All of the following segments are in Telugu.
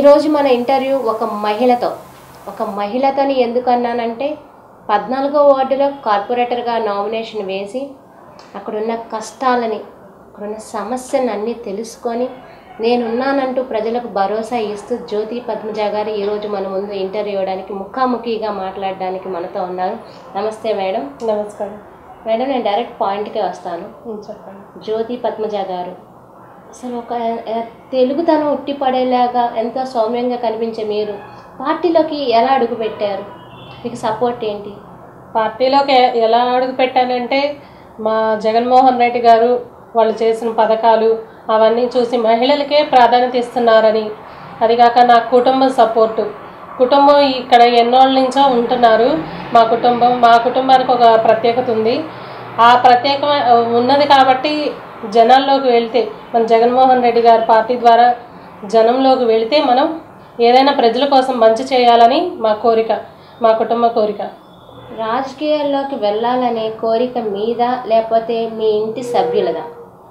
ఈరోజు మన ఇంటర్వ్యూ ఒక మహిళతో ఒక మహిళతోని ఎందుకు అన్నానంటే పద్నాలుగో వార్డులో కార్పొరేటర్గా నామినేషన్ వేసి అక్కడున్న కష్టాలని అక్కడున్న సమస్యలను అన్నీ తెలుసుకొని నేనున్నానంటూ ప్రజలకు భరోసా ఇస్తూ జ్యోతి పద్మజ గారు ఈరోజు మన ముందు ఇంటర్వ్యూ ఇవ్వడానికి ముఖాముఖిగా మాట్లాడడానికి మనతో ఉన్నారు నమస్తే మేడం నమస్కారం మేడం నేను డైరెక్ట్ పాయింట్కే వస్తాను ఉమ్, చెప్పండి జ్యోతి పద్మజ గారు అసలు ఒక ఎ- తెలుగుతనం ఉట్టిపడేలాగా ఎంతో సౌమ్యంగా కనిపించే మీరు పార్టీలోకి ఎలా అడుగు పెట్టారు మీకు సపోర్ట్ ఏంటి పార్టీలోకి ఎ- ఎలా అడుగు పెట్టానంటే మా జగన్మోహన్ రెడ్డి గారు వాళ్ళు చేసిన పథకాలు అవన్నీ చూసి మహిళలకే ప్రాధాన్యత ఇస్తున్నారని అదిగాక నా కుటుంబం సపోర్టు కుటుంబం ఇక్కడ ఎన్నోళ్ళ నుంచో ఉంటున్నారు మా కుటుంబం మా కుటుంబానికి ఒక ప్రత్యేకత ఉంది ఆ ప్రత్యేక ఉన్నది కాబట్టి జనాల్లోకి వెళ్తే మన జగన్మోహన్ రెడ్డి గారి పార్టీ ద్వారా జనంలోకి వెళితే మనం ఏదైనా ప్రజల కోసం మంచి చేయాలని మా కోరిక మా కుటుంబ కోరిక రాజకీయాల్లోకి వెళ్ళాలనే కోరిక మీద లేకపోతే మీ ఇంటి సభ్యులదా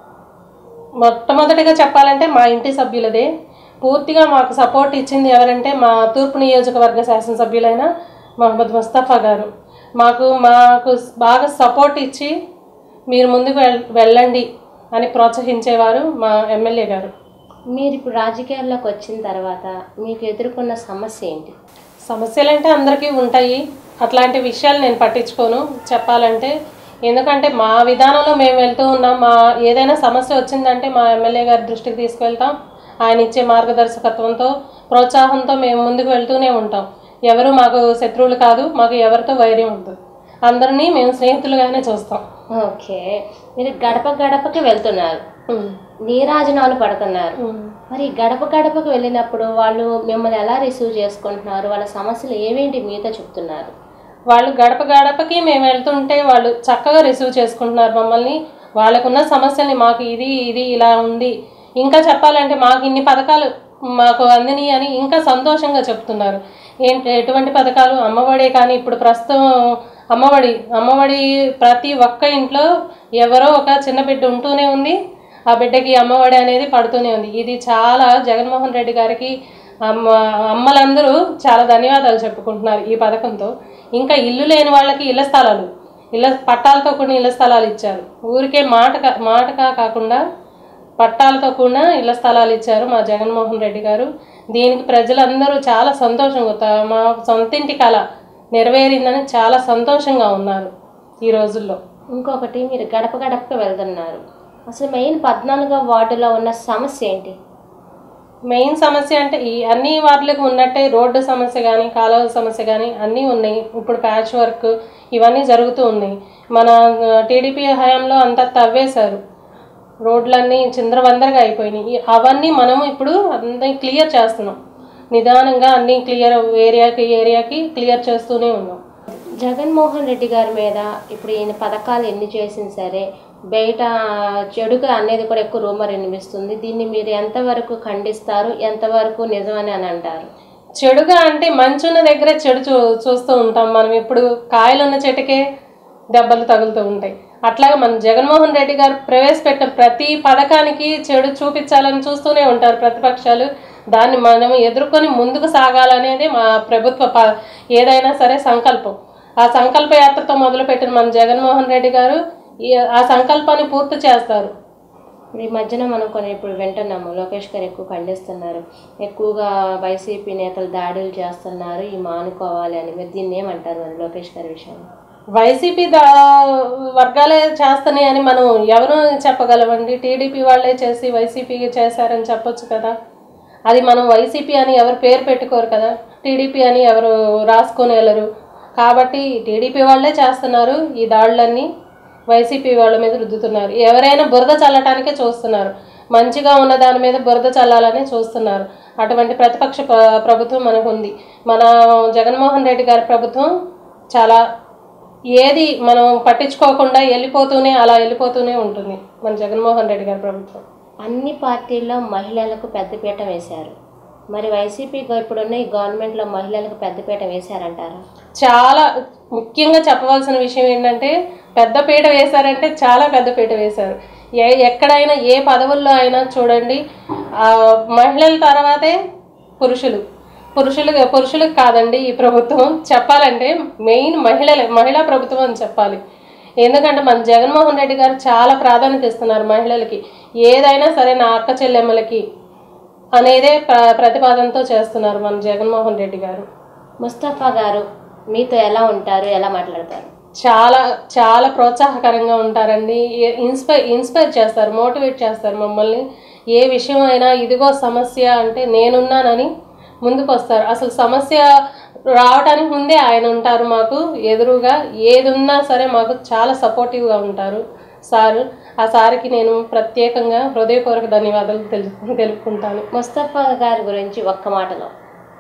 మొట్టమొదటిగా చెప్పాలంటే మా ఇంటి సభ్యులదే పూర్తిగా మాకు సపోర్ట్ ఇచ్చింది ఎవరంటే మా తూర్పు నియోజకవర్గ శాసనసభ్యులైన మహమ్మద్ ముస్తఫా గారు మాకు మాకు బాగా సపోర్ట్ ఇచ్చి మీరు ముందుకు వెళ్ వెళ్ళండి అని ప్రోత్సహించేవారు మా ఎమ్మెల్యే గారు మీరు ఇప్పుడు రాజకీయాల్లోకి వచ్చిన తర్వాత మీకు ఎదుర్కొన్న సమస్య ఏంటి సమస్యలు అంటే అందరికీ ఉంటాయి అట్లాంటి విషయాలు నేను పట్టించుకోను చెప్పాలంటే ఎందుకంటే మా విధానంలో మేము వెళ్తూ ఉన్నాం మా ఏదైనా సమస్య వచ్చిందంటే మా ఎమ్మెల్యే గారి దృష్టికి తీసుకువెళ్తాం ఆయన ఇచ్చే మార్గదర్శకత్వంతో ప్రోత్సాహంతో మేము ముందుకు వెళ్తూనే ఉంటాం ఎవరు మాకు శత్రువులు కాదు మాకు ఎవరితో వైర్యం ఉంటుంది అందరినీ మేము స్నేహితులుగానే చూస్తాం ఓకే మీరు గడప గడపకి వెళ్తున్నారు నీరాజనాలు పడుతున్నారు ఉమ్. మరి గడప గడపకు వెళ్ళినప్పుడు వాళ్ళు మిమ్మల్ని ఎలా రిసీవ్ చేసుకుంటున్నారు వాళ్ళ సమస్యలు ఏమేంటి మీతో చెప్తున్నారు వాళ్ళు గడప గడపకి మేము వెళ్తుంటే వాళ్ళు చక్కగా రిసీవ్ చేసుకుంటున్నారు మమ్మల్ని వాళ్ళకున్న సమస్యల్ని మాకు ఇది ఇది ఇలా ఉంది ఇంకా చెప్పాలంటే మాకు ఇన్ని పథకాలు మాకు అందిని అని ఇంకా సంతోషంగా చెప్తున్నారు ఏంటి ఎటువంటి పథకాలు అమ్మఒడే కానీ ఇప్పుడు ప్రస్తుతం అమ్మఒడి అమ్మఒడి ప్రతి ఒక్క ఇంట్లో ఎవరో ఒక చిన్న బిడ్డ ఉంటూనే ఉంది ఆ బిడ్డకి అమ్మఒడి అనేది పడుతూనే ఉంది ఇది చాలా జగన్మోహన్ రెడ్డి గారికి అమ్మ అమ్మలందరూ చాలా ధన్యవాదాలు చెప్పుకుంటున్నారు ఈ పథకంతో ఇంకా ఇల్లు లేని వాళ్ళకి ఇళ్ల స్థలాలు ఇళ్ళ పట్టాలతో కూడిన ఇళ్ల స్థలాలు ఇచ్చారు ఊరికే మాటగా మాటగా కాకుండా పట్టాలతో కూడిన ఇళ్ల స్థలాలు ఇచ్చారు మా జగన్మోహన్ రెడ్డి గారు దీనికి ప్రజలందరూ చాలా సంతోషంగా త- మా సొంతింటి కళ నెరవేరిందని చాలా సంతోషంగా ఉన్నారు ఈ రోజుల్లో ఇంకొకటి మీరు గడప గడపకు వెళ్తున్నారు అసలు మెయిన్ పద్నాలుగో వార్డులో ఉన్న సమస్య ఏంటి మెయిన్ సమస్య అంటే ఈ అన్ని వార్డులకు ఉన్నట్టే రోడ్డు సమస్య కానీ కాలువ సమస్య కానీ అన్నీ ఉన్నాయి ఇప్పుడు ప్యాచ్ వర్క్ ఇవన్నీ జరుగుతూ ఉన్నాయి మన టీడీపీ హయాంలో అంతా తవ్వేశారు రోడ్లన్నీ చిందరవందరగా అయిపోయినాయి ఈ- అవన్నీ మనము ఇప్పుడు అన్నీ క్లియర్ చేస్తున్నాం నిదానంగా అన్నీ క్లియర్ ఏరియాకి ఏరియాకి క్లియర్ చేస్తూనే ఉన్నాం జగన్మోహన్ రెడ్డి గారి మీద ఇప్పుడు ఈయన పథకాలు ఎన్ని చేసినా సరే బయట చెడుగా అనేది కూడా ఎక్కువ రూమర్ వినిపిస్తుంది దీన్ని మీరు ఎంతవరకు ఖండిస్తారు ఎంతవరకు నిజమని అని అంటారు చెడుగా అంటే మంచున్న దగ్గరే చెడు చూ చూస్తూ ఉంటాం మనం ఇప్పుడు కాయలున్న చెట్టుకే దెబ్బలు తగులుతూ ఉంటాయి అట్లాగే మన జగన్మోహన్ రెడ్డి గారు ప్రవేశపెట్టిన ప్రతి పథకానికి చెడు చూపించాలని చూస్తూనే ఉంటారు ప్రతిపక్షాలు దాన్ని మనం ఎదుర్కొని ముందుకు సాగాలనేది మా ప్రభుత్వ ప ఏదైనా సరే సంకల్పం ఆ సంకల్ప యాత్రతో మొదలుపెట్టిన మన జగన్మోహన్ రెడ్డి గారు ఈ ఆ సంకల్పాన్ని పూర్తి చేస్తారు ఇప్పుడు ఈ మధ్యన మనం కొన్ని ఇప్పుడు వింటున్నాము లోకేష్ గారు ఎక్కువ ఖండిస్తున్నారు ఎక్కువగా వైసీపీ నేతలు దాడులు చేస్తున్నారు ఈ మానుకోవాలి అని మీరు దీన్ని ఏమంటారు మరి లోకేష్ గారి విషయంలో వైసీపీ దా వర్గాలే చేస్తున్నాయి అని మనం ఎవరు చెప్పగలమండి టీడీపీ వాళ్ళే చేసి వైసీపీ చేశారని చెప్పొచ్చు కదా అది మనం వైసీపీ అని ఎవరు పేరు పెట్టుకోరు కదా టీడీపీ అని ఎవరు రాసుకొని వెళ్ళరు కాబట్టి టీడీపీ వాళ్ళే చేస్తున్నారు ఈ దాడులన్నీ వైసీపీ వాళ్ళ మీద రుద్దుతున్నారు ఎవరైనా బురద చల్లటానికే చూస్తున్నారు మంచిగా ఉన్న దాని మీద బురద చల్లాలని చూస్తున్నారు అటువంటి ప్రతిపక్ష ప్ర- ప్రభుత్వం మనకు ఉంది మన జగన్మోహన్ రెడ్డి గారి ప్రభుత్వం చాలా ఏది మనం పట్టించుకోకుండా వెళ్ళిపోతూనే అలా వెళ్ళిపోతూనే ఉంటుంది మన జగన్మోహన్ రెడ్డి గారి ప్రభుత్వం అన్ని పార్టీల్లో మహిళలకు పెద్దపీట వేశారు మరి వైసీపీ గ- ఇప్పుడున్న ఈ గవర్నమెంట్లో మహిళలకు పెద్దపీట వేశారంటారా చాలా ముఖ్యంగా చెప్పవలసిన విషయం ఏంటంటే పెద్ద పీట వేశారంటే చాలా పెద్ద పీట వేశారు ఏ ఎక్కడైనా ఏ పదవుల్లో అయినా చూడండి ఆ, మహిళల తర్వాతే పురుషులు పురుషులు పురుషులకు కాదండి ఈ ప్రభుత్వం చెప్పాలంటే మెయిన్ మహిళలే మహిళా ప్రభుత్వం అని చెప్పాలి ఎందుకంటే మన జగన్మోహన్ రెడ్డి గారు చాలా ప్రాధాన్యత ఇస్తున్నారు మహిళలకి ఏదైనా సరే నా అక్క చెల్లెమ్మలకి అనేదే ప్ర ప్రతిపాదనతో చేస్తున్నారు మన జగన్మోహన్ రెడ్డి గారు ముస్తఫా గారు మీతో ఎలా ఉంటారు ఎలా మాట్లాడతారు చాలా చాలా ప్రోత్సాహకరంగా ఉంటారండి ఇన్స్పైర్ ఇన్స్పైర్ చేస్తారు మోటివేట్ చేస్తారు మమ్మల్ని ఏ విషయం అయినా ఇదిగో సమస్య అంటే నేనున్నానని ముందుకు వస్తారు అసలు సమస్య రావడానికి ముందే ఆయన ఉంటారు మాకు ఎదురుగా ఏది ఉన్నా సరే మాకు చాలా సపోర్టివ్గా ఉంటారు సారు ఆ సార్కి నేను ప్రత్యేకంగా హృదయపూర్వక ధన్యవాదాలు తెలుపు తెలుపుకుంటాను ముస్తఫా గారి గురించి ఒక్క మాటలో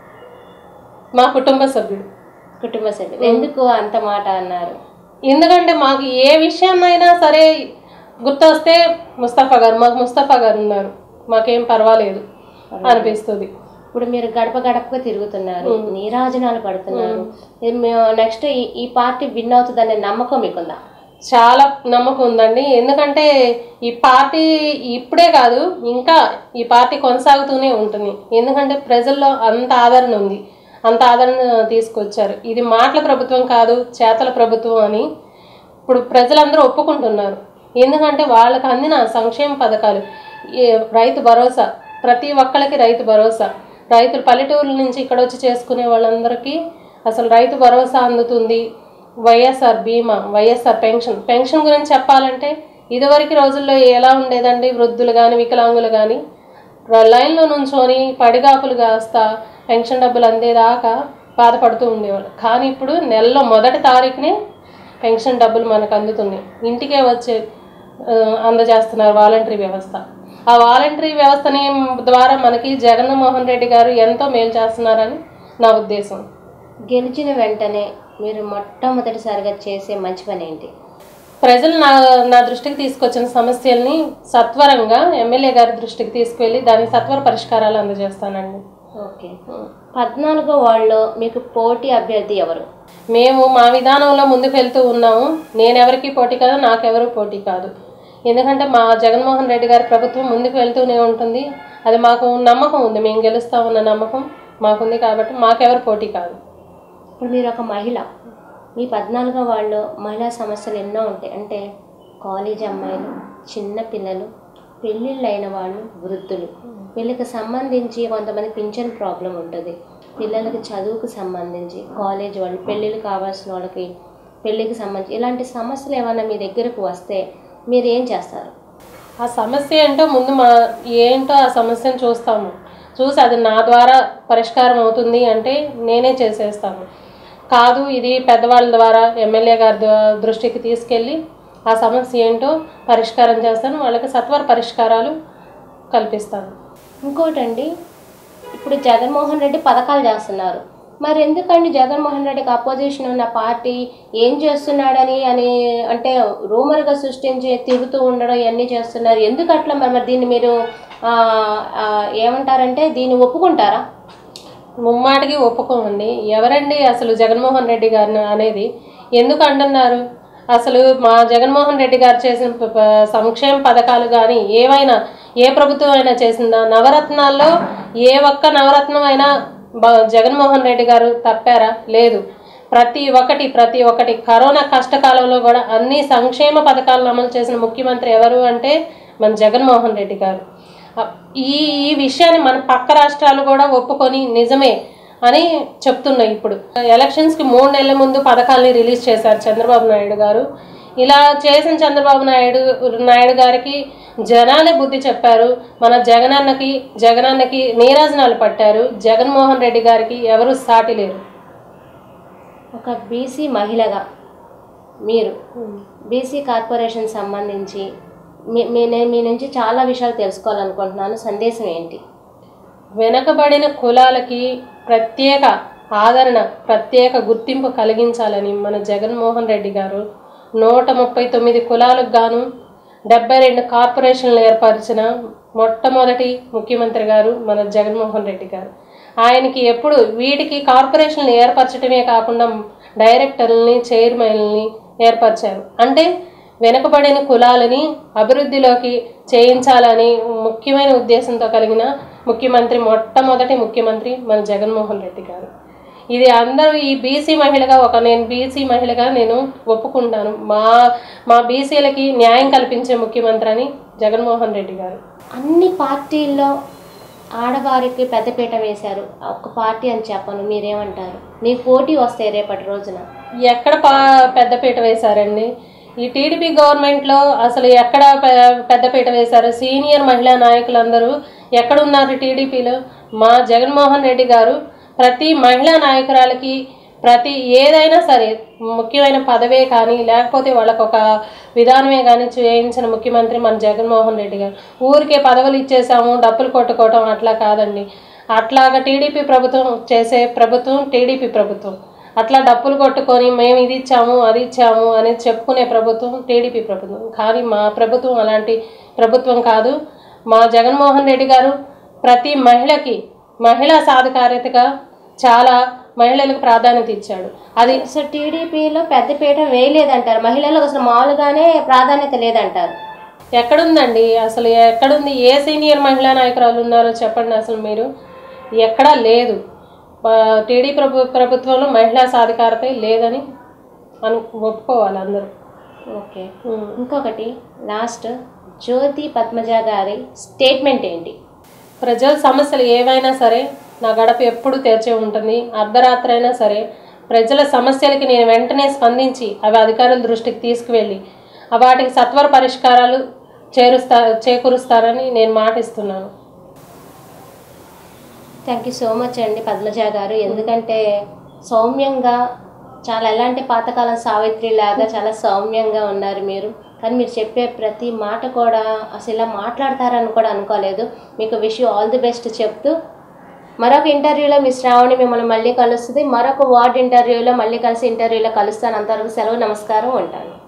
మా కుటుంబ సభ్యుడు కుటుంబ సభ్యులు ఎందుకు అంత మాట అన్నారు ఎందుకంటే మాకు ఏ విషయాన్నైనా సరే గుర్తొస్తే ముస్తఫా గారు మాకు ముస్తఫా గారు ఉన్నారు మాకేం పర్వాలేదు అనిపిస్తుంది ఇప్పుడు మీరు గడప గడపగా తిరుగుతున్నారు నీరాజనాలు పడుతున్నారు నెక్స్ట్ ఈ పార్టీ విన్ అవుతుందనే నమ్మకం మీకుందా చాలా నమ్మకం ఉందండి ఎందుకంటే ఈ పార్టీ ఇప్పుడే కాదు ఇంకా ఈ పార్టీ కొనసాగుతూనే ఉంటుంది ఎందుకంటే ప్రజల్లో అంత ఆదరణ ఉంది అంత ఆదరణ తీసుకొచ్చారు ఇది మాటల ప్రభుత్వం కాదు చేతల ప్రభుత్వం అని ఇప్పుడు ప్రజలందరూ ఒప్పుకుంటున్నారు ఎందుకంటే వాళ్ళకి అందిన సంక్షేమ పథకాలు ఈ రైతు భరోసా ప్రతి ఒక్కరికి రైతు భరోసా రైతులు పల్లెటూర్ల నుంచి ఇక్కడ వచ్చి చేసుకునే వాళ్ళందరికీ అసలు రైతు భరోసా అందుతుంది వైఎస్ఆర్ బీమా వైఎస్ఆర్ పెన్షన్ పెన్షన్ గురించి చెప్పాలంటే ఇదివరకు రోజుల్లో ఎలా ఉండేదండి వృద్ధులు కానీ వికలాంగులు కానీ లైన్లో నుంచొని పడిగాపులు కాస్తా పెన్షన్ డబ్బులు అందేదాకా బాధపడుతూ ఉండేవాళ్ళు కానీ ఇప్పుడు నెలలో మొదటి తారీఖునే పెన్షన్ డబ్బులు మనకు అందుతున్నాయి ఇంటికే వచ్చే ఆ, అందజేస్తున్నారు వాలంటరీ వ్యవస్థ ఆ వాలంటరీ వ్యవస్థని ద్వారా మనకి జగన్మోహన్ రెడ్డి గారు ఎంతో మేలు చేస్తున్నారని నా ఉద్దేశం గెలిచిన వెంటనే మీరు మొట్టమొదటిసారిగా చేసే మంచి పని ఏంటి ప్రజలు నా నా దృష్టికి తీసుకొచ్చిన సమస్యల్ని సత్వరంగా ఎమ్మెల్యే గారి దృష్టికి తీసుకువెళ్ళి దాని సత్వర పరిష్కారాలు అందజేస్తానండి ఓకే పద్నాలుగో వాళ్ళలో మీకు పోటీ అభ్యర్థి ఎవరు మేము మా విధానంలో ముందుకు వెళ్తూ ఉన్నాము నేనెవరికి పోటీ కాదు నాకెవరు పోటీ కాదు ఎందుకంటే మా జగన్మోహన్ రెడ్డి గారి ప్రభుత్వం ముందుకు వెళ్తూనే ఉంటుంది అది మాకు నమ్మకం ఉంది మేము గెలుస్తామన్న నమ్మకం మాకుంది కాబట్టి మాకెవరు పోటీ కాదు ఇప్పుడు మీరు ఒక మహిళ మీ పద్నాలుగో వాళ్ళు మహిళా సమస్యలు ఎన్నో ఉంటాయి అంటే కాలేజ్ అమ్మాయిలు చిన్న పిల్లలు పెళ్ళిళ్ళు అయిన వాళ్ళు వృద్ధులు వీళ్ళకి సంబంధించి కొంతమంది పింఛన్ ప్రాబ్లం ఉంటుంది పిల్లలకి చదువుకు సంబంధించి కాలేజ్ వాళ్ళు పెళ్ళిళ్ళు కావాల్సిన వాళ్ళకి పెళ్ళికి సంబంధించి ఇలాంటి సమస్యలు ఏమైనా మీ దగ్గరకు వస్తే మీరు ఏం చేస్తారు ఆ సమస్య ఏంటో ముందు మా ఏంటో ఆ సమస్యను చూస్తాము చూసి అది నా ద్వారా పరిష్కారం అవుతుంది అంటే నేనే చేసేస్తాను కాదు ఇది పెద్దవాళ్ళ ద్వారా ఎమ్మెల్యే గారి ద్వా- దృష్టికి తీసుకెళ్ళి ఆ సమస్య ఏంటో పరిష్కారం చేస్తాను వాళ్ళకి సత్వర పరిష్కారాలు కల్పిస్తాను ఇంకోటండి ఇప్పుడు జగన్మోహన్ రెడ్డి పథకాలు చేస్తున్నారు మరి ఎందుకండి జగన్మోహన్ రెడ్డికి అపోజిషన్ ఉన్న పార్టీ ఏం చేస్తున్నాడని అని అంటే రూమర్గా సృష్టించి తిరుగుతూ ఉండడం ఇవన్నీ చేస్తున్నారు ఎందుకు అట్లా మరి మరి దీన్ని మీరు ఆ, ఆ, ఏమంటారంటే దీన్ని ఒప్పుకుంటారా ముమ్మాటికి ఒప్పుకోమండి ఎవరండి అసలు జగన్మోహన్ రెడ్డి గారిని అనేది ఎందుకు అంటున్నారు అసలు మా జగన్మోహన్ రెడ్డి గారు చేసిన ప- ప- సంక్షేమ పథకాలు కానీ ఏవైనా ఏ ప్రభుత్వం అయినా చేసిందా నవరత్నాల్లో ఏ ఒక్క నవరత్నం అయినా బ- జగన్మోహన్ రెడ్డి గారు తప్పారా లేదు ప్రతి ఒక్కటి ప్రతి ఒక్కటి కరోనా కష్టకాలంలో కూడా అన్ని సంక్షేమ పథకాలను అమలు చేసిన ముఖ్యమంత్రి ఎవరు అంటే మన జగన్మోహన్ రెడ్డి గారు అ- ఈ ఈ విషయాన్ని మన పక్క రాష్ట్రాలు కూడా ఒప్పుకొని నిజమే అని చెప్తున్నాయి ఇప్పుడు ఎలక్షన్స్కి మూడు నెలల ముందు పథకాల్ని రిలీజ్ చేశారు చంద్రబాబు నాయుడు గారు ఇలా చేసిన చంద్రబాబు నాయుడు నాయుడు గారికి జనాలే బుద్ధి చెప్పారు మన జగనన్నకి జగనన్నకి నీరాజనాలు పట్టారు జగన్మోహన్ రెడ్డి గారికి ఎవరు సాటి లేరు ఒక బీసీ మహిళగా మీరు బీసీ కార్పొరేషన్ సంబంధించి మీ మీ- నేను మీ నుంచి చాలా విషయాలు తెలుసుకోవాలనుకుంటున్నాను సందేశం ఏంటి వెనకబడిన కులాలకి ప్రత్యేక ఆదరణ ప్రత్యేక గుర్తింపు కలిగించాలని మన జగన్మోహన్ రెడ్డి గారు నూట ముప్పై తొమ్మిది కులాలకు గాను డెబ్బై రెండు కార్పొరేషన్లు ఏర్పరిచిన మొట్టమొదటి ముఖ్యమంత్రి గారు మన జగన్మోహన్ రెడ్డి గారు ఆయనకి ఎప్పుడు వీటికి కార్పొరేషన్లు ఏర్పరచడమే కాకుండా డైరెక్టర్లని చైర్మన్ని ఏర్పరిచారు అంటే వెనుకబడిన కులాలని అభివృద్ధిలోకి చేయించాలని ముఖ్యమైన ఉద్దేశంతో కలిగిన ముఖ్యమంత్రి మొట్టమొదటి ముఖ్యమంత్రి మన జగన్మోహన్ రెడ్డి గారు ఇది అందరూ ఈ బీసీ మహిళగా ఒక నేను బీసీ మహిళగా నేను ఒప్పుకుంటాను మా మా బీసీలకి న్యాయం కల్పించే ముఖ్యమంత్రి అని జగన్మోహన్ రెడ్డి గారు అన్ని పార్టీల్లో ఆడవారికి పెద్దపీట వేశారు ఒక పార్టీ అని చెప్పను మీరేమంటారు మీ పోటీ వస్తాయి రేపటి రోజున ఎక్కడ పా పెద్దపీట వేశారండి ఈ టీడీపీ గవర్నమెంట్లో అసలు ఎక్కడ పె- పెద్దపీట వేశారు సీనియర్ మహిళా నాయకులందరూ ఎక్కడున్నారు టీడీపీలో మా జగన్మోహన్ రెడ్డి గారు ప్రతి మహిళా నాయకురాలకి ప్రతి ఏదైనా సరే ముఖ్యమైన పదవే కానీ లేకపోతే వాళ్ళకు ఒక విధానమే కానీ చేయించిన ముఖ్యమంత్రి మన జగన్మోహన్ రెడ్డి గారు ఊరికే పదవులు ఇచ్చేసాము డబ్బులు కొట్టుకోవటం అట్లా కాదండి అట్లాగా టీడీపీ ప్రభుత్వం చేసే ప్రభుత్వం టీడీపీ ప్రభుత్వం అట్లా డప్పులు కొట్టుకొని మేము ఇది ఇచ్చాము అది ఇచ్చాము అని చెప్పుకునే ప్రభుత్వం టీడీపీ ప్రభుత్వం కానీ మా ప్రభుత్వం అలాంటి ప్రభుత్వం కాదు మా జగన్మోహన్ రెడ్డి గారు ప్రతి మహిళకి మహిళా సాధికారతగా చాలా మహిళలకు ప్రాధాన్యత ఇచ్చాడు అది సో టీడీపీలో పెద్దపీట వేయలేదంటారు మహిళలకు అసలు మామూలుగానే ప్రాధాన్యత లేదంటారు ఎక్కడుందండి అసలు ఎక్కడుంది ఏ సీనియర్ మహిళా నాయకురాలు ఉన్నారో చెప్పండి అసలు మీరు ఎక్కడా లేదు ప- టీడీ ప్రభు ప్రభుత్వంలో మహిళా సాధికారత లేదని అను ఒప్పుకోవాలి అందరూ ఓకే ఉమ్. ఇంకొకటి లాస్ట్ జ్యోతి పద్మజ గారి స్టేట్మెంట్ ఏంటి ప్రజల సమస్యలు ఏవైనా సరే నా గడప ఎప్పుడు తెరిచే ఉంటుంది అర్ధరాత్రి అయినా సరే ప్రజల సమస్యలకి నేను వెంటనే స్పందించి అవి అధికారుల దృష్టికి తీసుకువెళ్ళి ఆ వాటికి సత్వర పరిష్కారాలు చేరుస్తా చేకూరుస్తారని నేను మాటిస్తున్నాను థ్యాంక్ యూ సో మచ్ అండి పద్మజ గారు ఎందుకంటే సౌమ్యంగా చాలా ఎలాంటి పాతకాలం సావిత్రి లాగా చాలా సౌమ్యంగా ఉన్నారు మీరు కానీ మీరు చెప్పే ప్రతి మాట కూడా అసలు ఇలా మాట్లాడతారని కూడా అనుకోలేదు మీకు విష్ ఆల్ ది బెస్ట్ చెప్తూ మరొక ఇంటర్వ్యూలో మీ శ్రావణి మిమ్మల్ని మళ్ళీ కలుస్తుంది మరొక వార్డ్ ఇంటర్వ్యూలో మళ్ళీ కలిసి ఇంటర్వ్యూలో కలుస్తాను అంతవరకు సెలవు నమస్కారం ఉంటాను